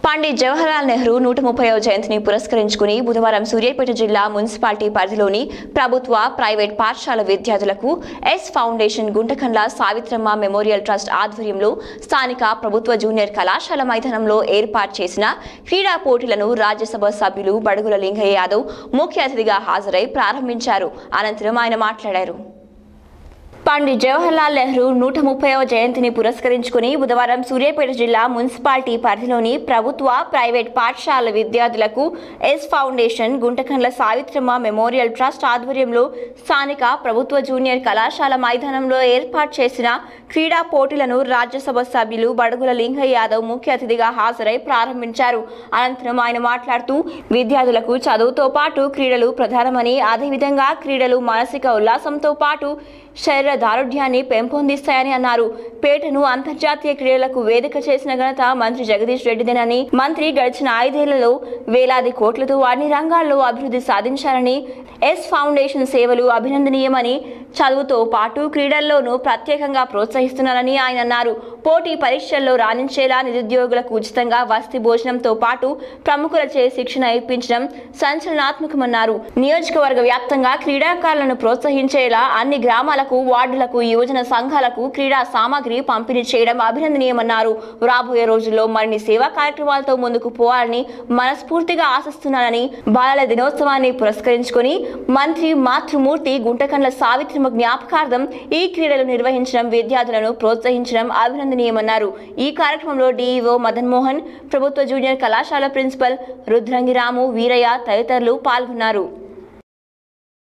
పండిత్ జవహర్లాల్ నెహ్రూ నూట ముప్పైవ జయంతిని పురస్కరించుకుని బుధవారం సూర్యాపేట జిల్లా మున్సిపాలిటీ పరిధిలోని ప్రభుత్వ ప్రైవేట్ పాఠశాల విద్యార్థులకు S foundation Guntakandla Savitramma memorial trust ఆధ్వర్యంలో స్థానిక ప్రభుత్వ జూనియర్ కళాశాల మైదానంలో ఏర్పాటు చేసిన క్రీడా పోటీలను రాజ్యసభ సభ్యులు బడుగుల లింగయ్య యాదవ్ ముఖ్య అతిథిగా హాజరై ప్రారంభించారు అనంతరం ఆయన మాట్లాడారు పండిత్ జవహర్లాల్ నెహ్రూ నూట ముప్పైవ జయంతిని పురస్కరించుకుని బుధవారం సూర్యాపేట జిల్లా మున్సిపాలిటీ పరిధిలోని ప్రభుత్వ ప్రైవేట్ పాఠశాల విద్యార్థులకు S foundation Guntakandla Savitramma memorial trust ఆధ్వర్యంలో స్థానిక ప్రభుత్వ జూనియర్ కళాశాల మైదానంలో ఏర్పాటు చేసిన క్రీడా పోటీలను రాజ్యసభ సభ్యులు బడుగుల లింగయ్య యాదవ్ ముఖ్య అతిథిగా హాజరై ప్రారంభించారు అనంతరం ఆయన మాట్లాడుతూ విద్యార్థులకు చదువుతో పాటు క్రీడలు ప్రధానమని అదేవిధంగా క్రీడలు మానసిక ఉల్లాసంతో పాటు శరీర దారుఢ్యాన్ని పెంపొందిస్తాయని అన్నారు పేటను అంతర్జాతీయ క్రీడలకు వేదిక చేసిన ఘనత మంత్రి జగదీష్ రెడ్డిదేనని మంత్రి గడిచిన ఐదేళ్లలో వేలాది కోట్లతో అన్ని రంగాల్లో అభివృద్ధి సాధించారని ఎస్ ఫౌండేషన్ సేవలు అభినందనీయమని చదువుతో పాటు క్రీడల్లోనూ ప్రత్యేకంగా ప్రోత్సహిస్తున్నారని ఆయన అన్నారు పోటీ పరీక్షల్లో రాణించేలా నిరుద్యోగులకు ఉచితంగా వసతి భోజనంతో పాటు ప్రముఖులచే శిక్షణ ఇప్పించడం సంచలనాత్మకమన్నారు నియోజకవర్గ వ్యాప్తంగా క్రీడాకారులను ప్రోత్సహించేలా అన్ని గ్రామాలకు వార్డులకు యువజన సంఘాలకు క్రీడా సామాగ్రి పంపిణీ చేయడం అభినందనీయమన్నారు రాబోయే రోజుల్లో మరిన్ని సేవా కార్యక్రమాలతో ముందుకు పోవాలని మనస్ఫూర్తిగా ఆశిస్తున్నానని బాలల దినోత్సవాన్ని పురస్కరించుకొని మంత్రి మాతృమూర్తి గుంటకండ్ల సావిత్రిమ జ్ఞాపకార్థం ఈ క్రీడలు నిర్వహించడం విద్యార్థులను ప్రోత్సహించడం అభినందనీయమన్నారు ఈ కార్యక్రమంలో డీఈఓ మదన్ మోహన్ ప్రభుత్వ జూనియర్ కళాశాల ప్రిన్సిపల్ రుద్రంగిరాము వీరయ్య తదితరులు పాల్గొన్నారు